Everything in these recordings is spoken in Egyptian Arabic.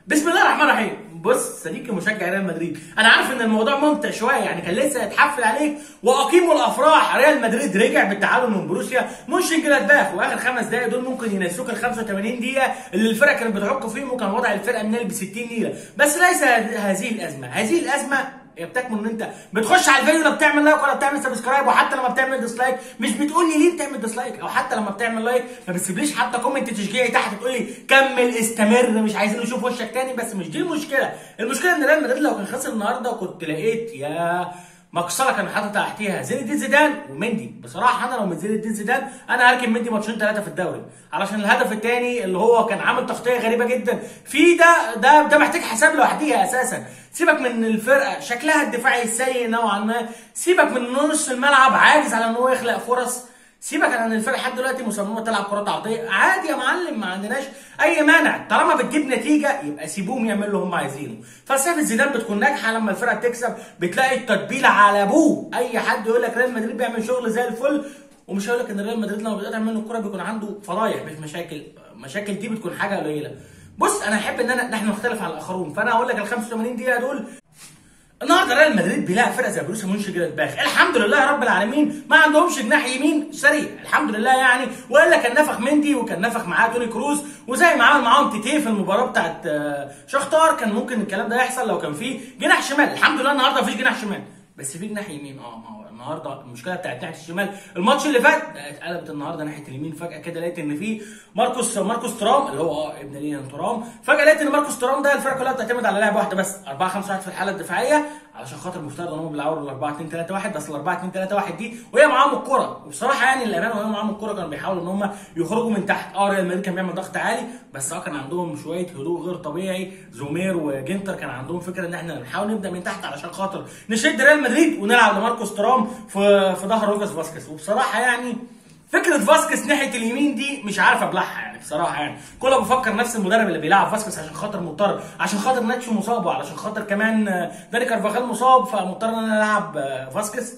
بسم الله الرحمن الرحيم بص صديقي مشجع ريال مدريد انا عارف ان الموضوع ممتع شويه يعني كان لسه هيتحفل عليك واقيموا الافراح ريال مدريد رجع بالتعادل من بروسيا مونشن جلادباخ واخر خمس دقائق دول ممكن ينسوك ال 85 دقيقه اللي الفرقه كانت بتعك فيهم وكان وضع الفرقه من ب 60 نيله بس ليس هذه الازمه هذه الازمه هي بتكمن ان انت بتخش على الفيديو لا بتعمل لايك ولا بتعمل سبسكرايب وحتى لما بتعمل ديسلايك مش بتقول لي ليه بتعمل ديسلايك او حتى لما بتعمل لايك ما بتسيبليش حتى كومنت تشجيعي تحت تقول لي كمل استمر مش عايزين نشوف وشك تاني بس مش دي المشكله المشكله ان ريال مدريد لو كان خسر النهارده كنت لقيت يا مكسره كان حاطط تحتيها زين الدين زيدان ومندي بصراحه انا لو من زين الدين زيدان انا هركن مندي ماتشين ثلاثه في الدوري علشان الهدف الثاني اللي هو كان عامل تغطيه غريبه جدا في ده ده ده محتاج حساب لوحديها اساسا سيبك من الفرقه شكلها الدفاعي سيء نوعا ما سيبك من نص الملعب عاجز على ان هو يخلق فرص سيبك عن الفرقه لحد دلوقتي مصممه تلعب كرات عرضيه عادي يا معلم ما عندناش اي مانع طالما بتجيب نتيجه يبقى سيبوهم يعملوا اللي هم عايزينه فلسفه زيدان بتكون ناجحه لما الفرقه بتكسب بتلاقي التتبيله على ابوه اي حد يقول لك ريال مدريد بيعمل شغل زي الفل ومش هقول لك ان ريال مدريد لما بيقطع منه الكوره بيكون عنده فضايح مش مشاكل مشاكل دي بتكون حاجه قليله بص انا احب ان انا نحن نختلف عن الاخرون فانا هقول لك ال 85 دقيقه دول النهارده ريال مدريد بيلاعب فرقه زي بروسيا مونشن جلادباخ الحمد لله يا رب العالمين ما عندهمش جناح يمين سريع الحمد لله يعني والا كان نفخ مندي وكان نفخ معاه توني كروز وزي ما عمل معاهم تيتيه في المباراه بتاعت شختار كان ممكن الكلام ده يحصل لو كان في جناح شمال الحمد لله النهارده مفيش جناح شمال بس في جناح يمين اه ما هو النهارده المشكله بتاعت ناحيه الشمال الماتش اللي فات اتقلبت النهارده ناحيه اليمين فجاه كده لقيت ان في ماركوس ماركوس ترام اللي هو اه ابن لينا ترام فجاه لقيت ان ماركوس ترام ده الفرقه كلها بتعتمد على لاعب واحده بس 4 5 1 في الحاله الدفاعيه علشان خاطر مفترض ان هم بيلعبوا 4 2 3 1 بس ال 4 2 3 1 دي وهي معاهم الكره وبصراحه يعني الامانه وهي معاهم الكره كانوا بيحاولوا ان هم يخرجوا من تحت اه ريال مدريد كان بيعمل ضغط عالي بس اه كان عندهم شويه هدوء غير طبيعي زومير وجنتر كان عندهم فكره ان احنا نحاول نبدا من تحت علشان خاطر نشد ريال مدريد ونلعب لماركوس ترام في في ظهر لوكاس فاسكيز وبصراحه يعني فكره فاسكيز ناحيه اليمين دي مش عارف ابلعها يعني بصراحه يعني كله بفكر نفس المدرب اللي بيلعب فاسكيز عشان خاطر مضطر عشان خاطر ناتشو مصاب وعلشان خاطر كمان داني كارفاخال مصاب فمضطر ان انا العب فاسكيز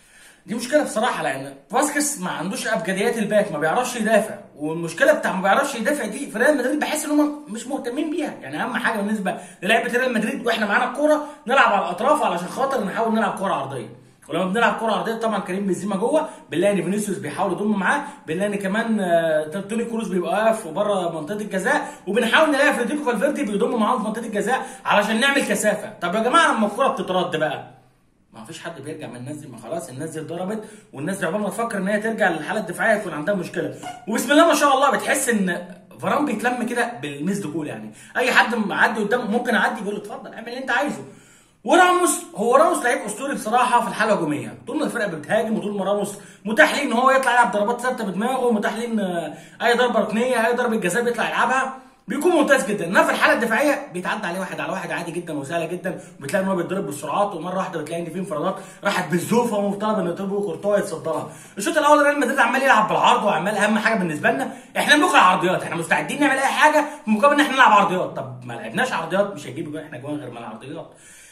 دي مشكله بصراحه لان فاسكيز ما عندوش ابجديات الباك ما بيعرفش يدافع والمشكله بتاع ما بيعرفش يدافع دي في ريال مدريد بحس ان هم مش مهتمين بيها يعني اهم حاجه بالنسبه للعيبه ريال مدريد واحنا معانا الكوره نلعب على الاطراف علشان خاطر نحاول نلعب كوره عرضيه ولما بنلعب كره عرضيه طبعا كريم بنزيما جوه بنلاقي ان فينيسيوس بيحاول يضم معاه بنلاقي ان كمان توني كروز بيبقى واقف بره منطقه الجزاء وبنحاول نلاقي فريدريكو فالفيردي بيضم معاهم في منطقه الجزاء علشان نعمل كثافه طب يا جماعه لما الكره بتترد بقى ما فيش حد بيرجع من الناس دي ما خلاص الناس دي اتضربت والناس دي عقبال ما تفكر ان هي ترجع للحاله الدفاعيه يكون عندها مشكله وبسم الله ما شاء الله بتحس ان فران بيتلم كده بالميز كول يعني اي حد معدي قدامه ممكن اعدي يقول له اتفضل اعمل اللي انت عايزه وراموس هو راموس لعيب اسطوري بصراحه في الحاله الهجوميه طول ما الفرقه بتهاجم وطول ما راموس متاح ليه ان هو يطلع يلعب ضربات ثابته بدماغه متاح ليه ان اي ضربه ركنيه اي ضربه جزاء بيطلع يلعبها بيكون ممتاز جدا انما في الحاله الدفاعيه بيتعدى عليه واحد على واحد عادي جدا وسهله جدا وبتلاقي ان هو بيتضرب بالسرعات ومره واحده بتلاقي ان في انفرادات راحت بالزوفه ومفترض ان يطلبوا كورتوا يتصدرها الشوط الاول ريال مدريد عمال يلعب بالعرض وعمال اهم حاجه بالنسبه لنا احنا بنقرا عرضيات احنا مستعدين نعمل اي حاجه في مقابل ان احنا نلعب عرضيات طب ما لعبناش عرضيات مش هيجيب احنا جوان غير من العرضيات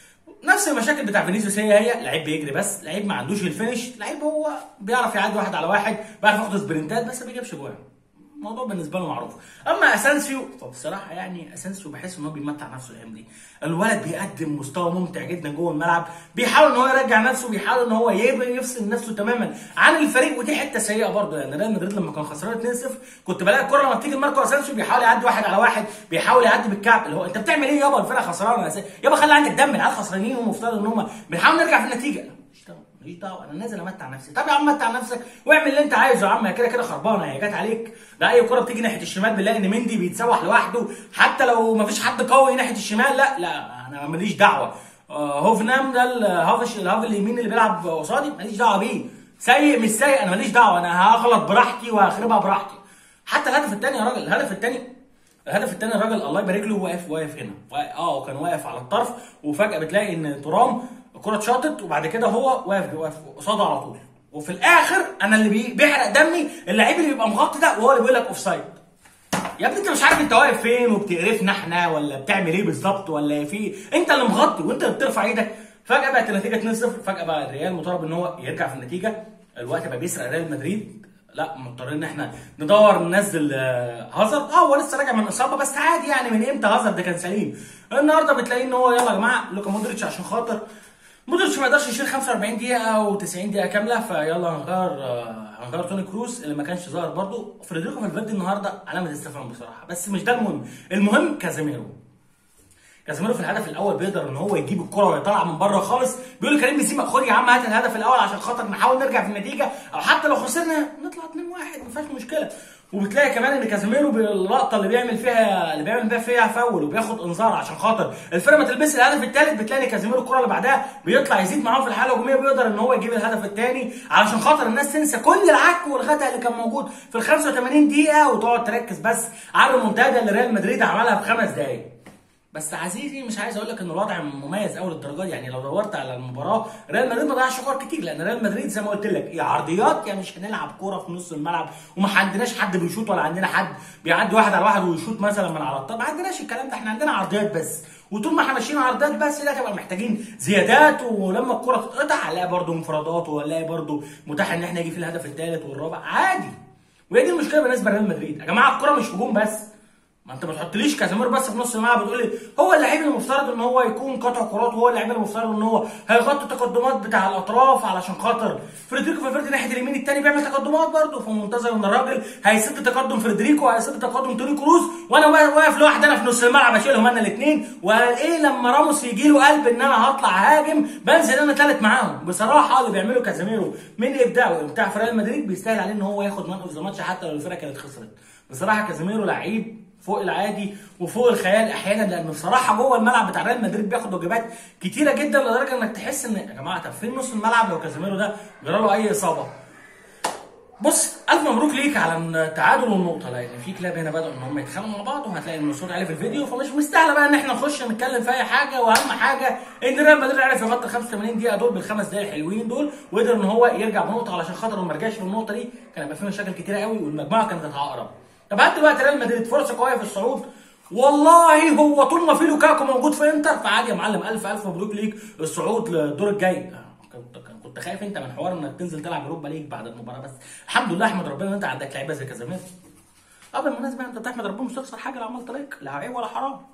نفس المشاكل بتاع فينيسيوس هي هي لعيب بيجري بس لعيب ما عندوش الفينش لعيب هو بيعرف يعدي واحد على واحد بيعرف ياخد سبرنتات بس ما بيجيبش جوان الموضوع بالنسبه له معروف اما اسانسيو فبصراحه يعني اسانسيو بحس ان هو بيمتع نفسه الايام دي الولد بيقدم مستوى ممتع جدا جوه الملعب بيحاول ان هو يرجع نفسه بيحاول ان هو يفصل نفسه تماما عن الفريق ودي حته سيئه برضه لان ريال مدريد لما كان خسران 2-0 كنت بلاقي الكره لما بتيجي لماركو اسانسيو بيحاول يعدي واحد على واحد بيحاول يعدي بالكعب اللي هو انت بتعمل ايه يابا الفرقه خسرانه يابا خلي عندك دم العيال خسرانين ومفترض ان هم بنحاول نرجع في النتيجه ماليش دعوه انا نازل امتع نفسي طب يا عم متع نفسك واعمل اللي انت عايزه يا عم هي كده كده خربانه هي جت عليك ده اي كره بتيجي ناحيه الشمال بنلاقي ان مندي بيتسوح لوحده حتى لو ما فيش حد قوي ناحيه الشمال لا لا انا ماليش دعوه آه هوفنام ده الهافش الهاف اليمين اللي بيلعب قصادي ماليش دعوه بيه سيء مش سيء انا ماليش دعوه انا هغلط براحتي وهخربها براحتي حتى الهدف الثاني يا راجل الهدف الثاني الهدف الثاني الراجل الله يبارك له واقف واقف هنا اه كان واقف على الطرف وفجاه بتلاقي ان ترام الكره اتشاطت وبعد كده هو واقف واقف قصاده على طول وفي الاخر انا اللي بي- بيحرق دمي اللعيب اللي بيبقى مغطي ده وهو اللي بيقول لك اوف سايد يا ابني انت مش عارف انت واقف فين وبتقرفنا احنا ولا بتعمل ايه بالظبط ولا في انت اللي مغطي وانت اللي بترفع ايدك فجاه بقت النتيجه 2-0 فجاه بقى الريال مطالب ان هو يرجع في النتيجه الوقت بقى بيسرق ريال مدريد لا مضطرين ان احنا ندور ننزل آه، هازارد اه هو لسه راجع من اصابه بس عادي يعني من امتى هازارد ده كان سليم النهارده بتلاقيه ان هو يلا يا جماعه لوكا مودريتش عشان خاطر مودريتش ما يقدرش يشيل 45 دقيقه او 90 دقيقه كامله فيلا هنغير آه، هنغير توني كروس اللي ما كانش ظاهر برضه فريدريكو فالفيردي النهارده علامه استفهام بصراحه بس مش ده المهم المهم كازيميرو كازيميرو في الهدف الاول بيقدر ان هو يجيب الكره ويطلع من بره خالص بيقول لكريم بنزيما خد يا عم هات الهدف الاول عشان خاطر نحاول نرجع في النتيجه او حتى لو خسرنا نطلع 2-1 ما فيهاش مشكله وبتلاقي كمان ان كازيميرو باللقطه اللي بيعمل فيها اللي بيعمل بيها فيها فاول وبياخد انذار عشان خاطر الفرقه ما تلبس الهدف الثالث بتلاقي ان كازيميرو الكره اللي بعدها بيطلع يزيد معاهم في الحاله الهجوميه بيقدر ان هو يجيب الهدف الثاني علشان خاطر الناس تنسى كل العك والغتا اللي كان موجود في ال 85 دقيقه وتقعد تركز بس على المنتدى اللي ريال مدريد عملها في خمس دقائق بس عزيزي مش عايز اقول لك ان الوضع مميز قوي للدرجه دي يعني لو دورت على المباراه ريال مدريد ما ضيعش كور كتير لان ريال مدريد زي ما قلت لك يا عرضيات يا مش هنلعب كوره في نص الملعب وما عندناش حد بيشوط ولا عندنا حد بيعدي واحد على واحد ويشوط مثلا من على الطب ما عندناش الكلام ده احنا عندنا عرضيات بس وطول ما احنا ماشيين عرضيات بس لا تبقى محتاجين زيادات ولما الكره تتقطع هنلاقي برده انفرادات وهنلاقي برده متاح ان احنا نجي في الهدف الثالث والرابع عادي وهي دي المشكله بالنسبه لريال مدريد يا جماعه الكره مش هجوم بس ما انت ما تحطليش كازيميرو بس في نص الملعب بتقول لي هو اللعيب اللي المفترض ان هو يكون قاطع كرات وهو اللعيب اللي المفترض ان هو هيغطي التقدمات بتاع الاطراف علشان خاطر فريدريكو فالفيردي ناحيه اليمين الثاني بيعمل تقدمات برضه فمنتظر ان الراجل هيسد تقدم فريدريكو وهيسد تقدم توني كروز وانا واقف لوحدي انا في نص الملعب اشيلهم انا الاثنين وايه لما راموس يجي له قلب ان انا هطلع هاجم بنزل انا ثالث معاهم بصراحه اللي بيعمله كازيميرو من ابداعه وابداع في ريال مدريد بيستاهل عليه ان هو ياخد مان اوف ذا ماتش حتى لو الفرقه كانت خسرت بصراحه كازيميرو لعيب فوق العادي وفوق الخيال احيانا لانه بصراحه جوه الملعب بتاع ريال مدريد بياخد واجبات كتيره جدا لدرجه انك تحس ان يا جماعه طب فين نص الملعب لو كازيميرو ده جرى له اي اصابه بص الف مبروك ليك على التعادل والنقطه لان في كلاب هنا بداوا ان هم يتخانقوا مع بعض وهتلاقي ان الصوت عليه في الفيديو فمش مستاهله بقى ان احنا نخش نتكلم في اي حاجه واهم حاجه ان ريال مدريد عرف يغطي 85 دقيقه دول بالخمس دقائق الحلوين دول وقدر ان هو يرجع بنقطه علشان خاطر ما رجعش في النقطه دي كان هيبقى في مشاكل كتيره قوي والمجموعه كانت هتعقرب طب هات دلوقتي ريال مدريد فرصه قويه في الصعود والله هو طول ما في لوكاكو موجود في انتر فعادي يا معلم الف الف مبروك ليك الصعود للدور الجاي كنت كنت خايف انت من حوار انك تنزل تلعب اوروبا ليج بعد المباراه بس الحمد لله احمد ربنا ان انت عندك لعيبه زي كازامير اه بالمناسبه انت تحمد ربنا مش تخسر حاجه لو عملت لك لا عيب ولا حرام